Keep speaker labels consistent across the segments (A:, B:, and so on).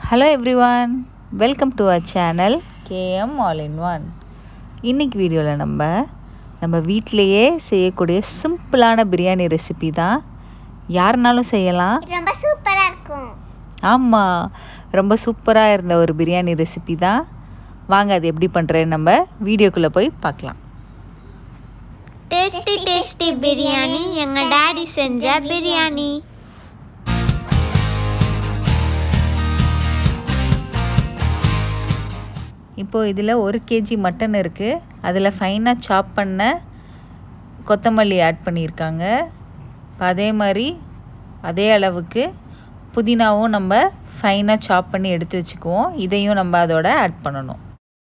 A: Hello everyone welcome to our channel KM all in one இன்றைக்கி வீடியோவில் நம்ம நம்ம வீட்டிலையே செய்யக்கூடிய சிம்பிளான பிரியாணி ரெசிபி தான் யாருனாலும் செய்யலாம்
B: ரொம்ப சூப்பரா இருக்கும்
A: ஆமாம் ரொம்ப சூப்பராக இருந்த ஒரு பிரியாணி ரெசிபி தான் வாங்க அது எப்படி பண்ணுறேன்னு நம்ம வீடியோக்குள்ளே போய் பார்க்கலாம்
C: டேஸ்டி டேஸ்டி பிரியாணி எங்க டாடி செஞ்ச பிரியாணி
A: இப்போது இதில் ஒரு கேஜி மட்டன் இருக்குது அதில் ஃபைனாக சாப் பண்ண கொத்தமல்லி ஆட் பண்ணியிருக்காங்க இப்போ அதே மாதிரி அதே அளவுக்கு புதினாவும் நம்ம ஃபைனாக சாப் பண்ணி எடுத்து வச்சுக்குவோம் இதையும் நம்ம அதோட ஆட் பண்ணணும்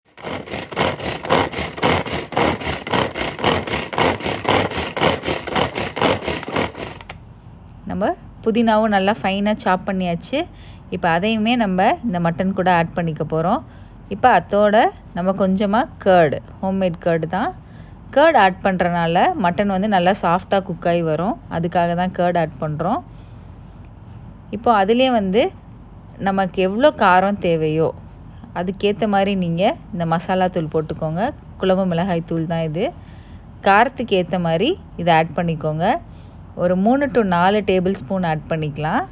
A: நம்ம புதினாவும் நல்லா ஃபைனாக சாப் பண்ணியாச்சு இப்போ அதையுமே நம்ம இந்த மட்டன் கூட ஆட் பண்ணிக்க போகிறோம் இப்போ அத்தோட நம்ம கொஞ்சமாக கேர்டு ஹோம்மேட் கேர்டு தான் கேர்டு ஆட் பண்ணுறனால மட்டன் வந்து நல்லா சாஃப்டாக குக் ஆகி வரும் அதுக்காக தான் கேர்டு ஆட் பண்ணுறோம் இப்போ அதிலே வந்து நமக்கு எவ்வளோ காரம் தேவையோ அதுக்கேற்ற மாதிரி நீங்கள் இந்த மசாலா தூள் போட்டுக்கோங்க குழம்பு மிளகாய் தூள் தான் இது காரத்துக்கு ஏற்ற மாதிரி இதை ஆட் பண்ணிக்கோங்க ஒரு மூணு டு நாலு டேபிள் ஸ்பூன் ஆட் பண்ணிக்கலாம்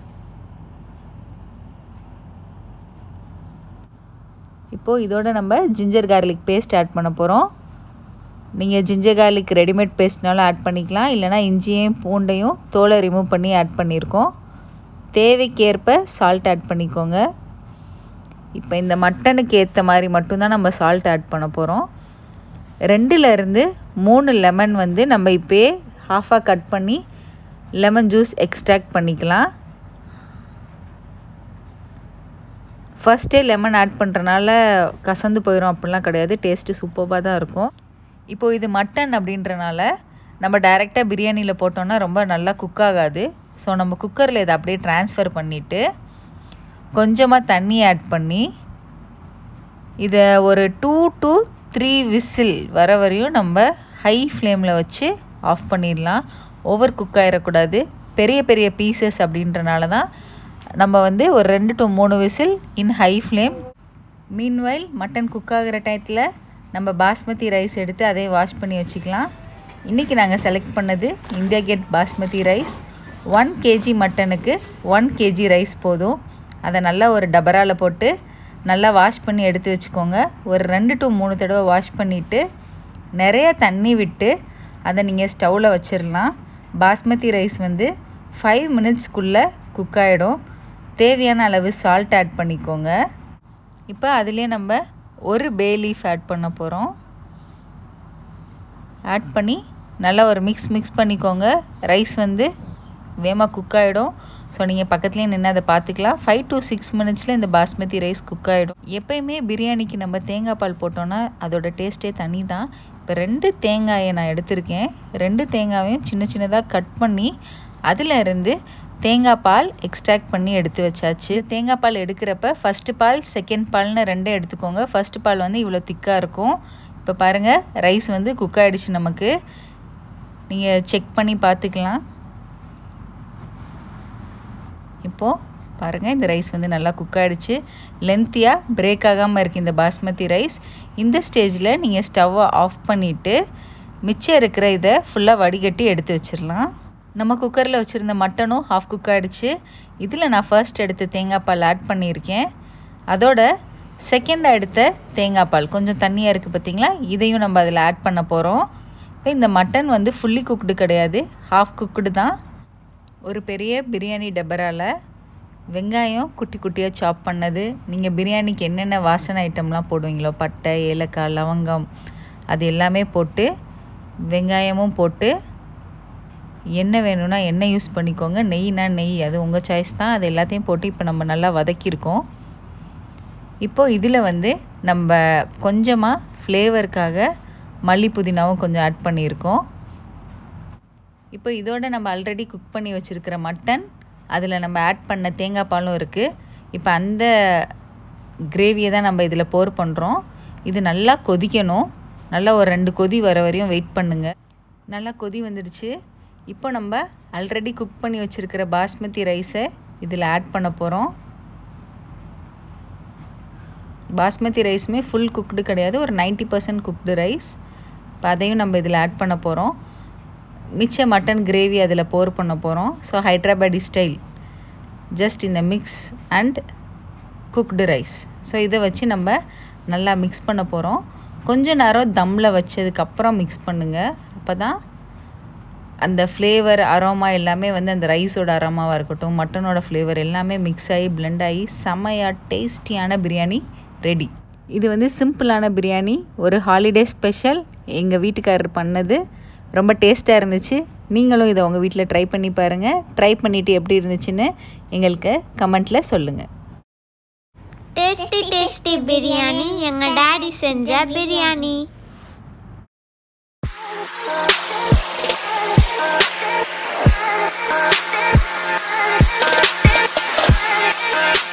A: இப்போது இதோட நம்ம ஜிஞ்சர் கார்லிக் பேஸ்ட் ஆட் பண்ண போகிறோம் நீங்கள் ஜிஞ்சர் கார்லிக் ரெடிமேட் பேஸ்ட்னாலும் ஆட் பண்ணிக்கலாம் இல்லைனா இஞ்சியையும் பூண்டையும் தோலை ரிமூவ் பண்ணி ஆட் பண்ணியிருக்கோம் தேவைக்கேற்ப சால்ட் ஆட் பண்ணிக்கோங்க இப்போ இந்த மட்டனுக்கு ஏற்ற மாதிரி மட்டும்தான் நம்ம சால்ட் ஆட் பண்ண போகிறோம் ரெண்டுலேருந்து மூணு லெமன் வந்து நம்ம இப்போயே ஹாஃபாக கட் பண்ணி லெமன் ஜூஸ் எக்ஸ்ட்ராக்ட் பண்ணிக்கலாம் ஃபஸ்ட்டே லெமன் ஆட் பண்ணுறனால கசந்து போயிடும் அப்படிலாம் கிடையாது டேஸ்ட்டு சூப்பராக தான் இருக்கும் இப்போது இது மட்டன் அப்படின்றனால நம்ம டைரெக்டாக பிரியாணியில் போட்டோன்னா ரொம்ப நல்லா குக் ஆகாது ஸோ நம்ம குக்கரில் இதை அப்படியே ட்ரான்ஸ்ஃபர் பண்ணிவிட்டு கொஞ்சமாக தண்ணி ஆட் பண்ணி இதை ஒரு டூ டு த்ரீ விசில் வர வரையும் நம்ம ஹை ஃப்ளேமில் வச்சு ஆஃப் பண்ணிடலாம் ஓவர் குக் ஆகிடக்கூடாது பெரிய பெரிய பீசஸ் அப்படின்றனால தான் நம்ம வந்து ஒரு ரெண்டு டு மூணு whistle in high flame meanwhile mutton cook ஆகிற டயத்தில் நம்ம பாஸ்மதி ரைஸ் எடுத்து அதே வாஷ் பண்ணி வச்சுக்கலாம் இன்றைக்கி நாங்கள் செலக்ட் பண்ணது India Gate basmati rice one KG மட்டனுக்கு ஒன் கேஜி ரைஸ் போதும் அதை நல்லா ஒரு டபராவில் போட்டு நல்லா வாஷ் பண்ணி எடுத்து வச்சுக்கோங்க ஒரு ரெண்டு டு மூணு தடவை வாஷ் பண்ணிவிட்டு நிறைய தண்ணி விட்டு அதை நீங்கள் ஸ்டவ்வில் வச்சிடலாம் பாஸ்மதி ரைஸ் வந்து ஃபைவ் மினிட்ஸ்க்குள்ளே குக் ஆகிடும் தேவையான அளவு சால்ட் ஆட் பண்ணிக்கோங்க இப்போ அதுலேயே நம்ம ஒரு பே லீஃப் ஆட் பண்ண போகிறோம் ஆட் பண்ணி நல்லா ஒரு மிக்ஸ் மிக்ஸ் பண்ணிக்கோங்க ரைஸ் வந்து வேகமாக குக் ஆகிடும் ஸோ நீங்கள் பக்கத்துலேயே நின்று அதை பார்த்துக்கலாம் ஃபைவ் டு சிக்ஸ் மினிட்ஸில் இந்த பாஸ்மதி ரைஸ் குக் ஆகிடும் எப்பயுமே பிரியாணிக்கு நம்ம தேங்காய் பால் போட்டோன்னா அதோட டேஸ்ட்டே தனி தான் இப்போ ரெண்டு தேங்காயை நான் எடுத்திருக்கேன் ரெண்டு தேங்காயையும் சின்ன சின்னதாக கட் பண்ணி அதில் இருந்து தேங்காய் பால் எக்ஸ்ட்ராக்ட் பண்ணி எடுத்து வச்சாச்சு தேங்காய் பால் எடுக்கிறப்ப ஃபஸ்ட்டு பால் செகண்ட் பால்னு ரெண்டும் எடுத்துக்கோங்க ஃபஸ்ட்டு பால் வந்து இவ்வளோ திக்காக இருக்கும் இப்போ பாருங்கள் ரைஸ் வந்து குக் ஆகிடுச்சு நமக்கு நீங்கள் செக் பண்ணி பார்த்துக்கலாம் இப்போது பாருங்கள் இந்த ரைஸ் வந்து நல்லா குக் ஆகிடுச்சு லென்த்தியாக பிரேக் ஆகாமல் இருக்குது இந்த பாஸ்மதி ரைஸ் இந்த ஸ்டேஜில் நீங்கள் ஸ்டவ்வை ஆஃப் பண்ணிவிட்டு மிச்சம் இருக்கிற இதை ஃபுல்லாக வடிகட்டி எடுத்து வச்சிடலாம் நம்ம குக்கரில் வச்சுருந்த மட்டனும் ஹாஃப் குக் ஆகிடுச்சு இதில் நான் ஃபர்ஸ்ட் எடுத்த தேங்காய் பால் ஆட் பண்ணியிருக்கேன் அதோட செகண்டாக எடுத்த தேங்காய் பால் கொஞ்சம் தண்ணியாக இருக்குது பார்த்திங்களா இதையும் நம்ம அதில் ஆட் பண்ண போகிறோம் இப்போ இந்த மட்டன் வந்து ஃபுல்லி குக்டு கிடையாது ஹாஃப் குக்குடு தான் ஒரு பெரிய பிரியாணி டபரால் வெங்காயம் குட்டி குட்டியாக சாப் பண்ணது நீங்கள் பிரியாணிக்கு என்னென்ன வாசனை ஐட்டம்லாம் போடுவீங்களோ பட்டை ஏலக்காய் லவங்கம் அது எல்லாமே போட்டு வெங்காயமும் போட்டு எண்ணெய் வேணும்னா எண்ணெய் யூஸ் பண்ணிக்கோங்க நெய்னா நெய் அது உங்கள் சாய்ஸ் தான் அது எல்லாத்தையும் போட்டு இப்போ நம்ம நல்லா வதக்கியிருக்கோம் இப்போது இதில் வந்து நம்ம கொஞ்சமாக ஃப்ளேவருக்காக மல்லி புதினாவும் கொஞ்சம் ஆட் பண்ணியிருக்கோம் இப்போ இதோட நம்ம ஆல்ரெடி குக் பண்ணி வச்சுருக்கிற மட்டன் அதில் நம்ம ஆட் பண்ண தேங்காய் பாலும் இருக்குது இப்போ அந்த கிரேவியை தான் நம்ம இதில் போர் பண்ணுறோம் இது நல்லா கொதிக்கணும் நல்லா ஒரு ரெண்டு கொதி வர வரையும் வெயிட் பண்ணுங்கள் நல்லா கொதி வந்துடுச்சு இப்போ நம்ம ஆல்ரெடி குக் பண்ணி வச்சுருக்கிற பாஸ்மதி ரைஸை இதில் ஆட் பண்ண போகிறோம் பாஸ்மதி ரைஸுமே ஃபுல் குக்டு கிடையாது ஒரு நைன்ட்டி பர்சன்ட் குக்டு ரைஸ் இப்போ அதையும் நம்ம இதில் ஆட் பண்ண போகிறோம் மிச்ச மட்டன் கிரேவி அதில் போர் பண்ண போகிறோம் ஸோ ஹைட்ராபாடி ஸ்டைல் ஜஸ்ட் இந்த mix and cooked rice so இதை வச்சு நம்ம நல்லா மிக்ஸ் பண்ண போகிறோம் கொஞ்ச நேரம் தம்மில் வச்சதுக்கப்புறம் மிக்ஸ் பண்ணுங்கள் அப்போ தான் அந்த ஃப்ளேவர் அரோமா எல்லாமே வந்து அந்த ரைஸோட அரோமாவாக இருக்கட்டும் மட்டனோட ஃப்ளேவர் எல்லாமே மிக்ஸ் ஆகி பிளெண்ட் ஆகி செம்மையாக டேஸ்டியான பிரியாணி ரெடி இது வந்து சிம்பிளான பிரியாணி ஒரு ஹாலிடே ஸ்பெஷல் எங்கள் வீட்டுக்காரர் பண்ணது ரொம்ப டேஸ்ட்டாக இருந்துச்சு நீங்களும் இதை உங்கள் வீட்டில் ட்ரை பண்ணி பாருங்கள் ட்ரை பண்ணிவிட்டு எப்படி இருந்துச்சுன்னு எங்களுக்கு கமெண்ட்டில் சொல்லுங்கள்
C: டேஸ்டி டேஸ்டி பிரியாணி எங்க டாடி செஞ்ச பிரியாணி
B: Thank you.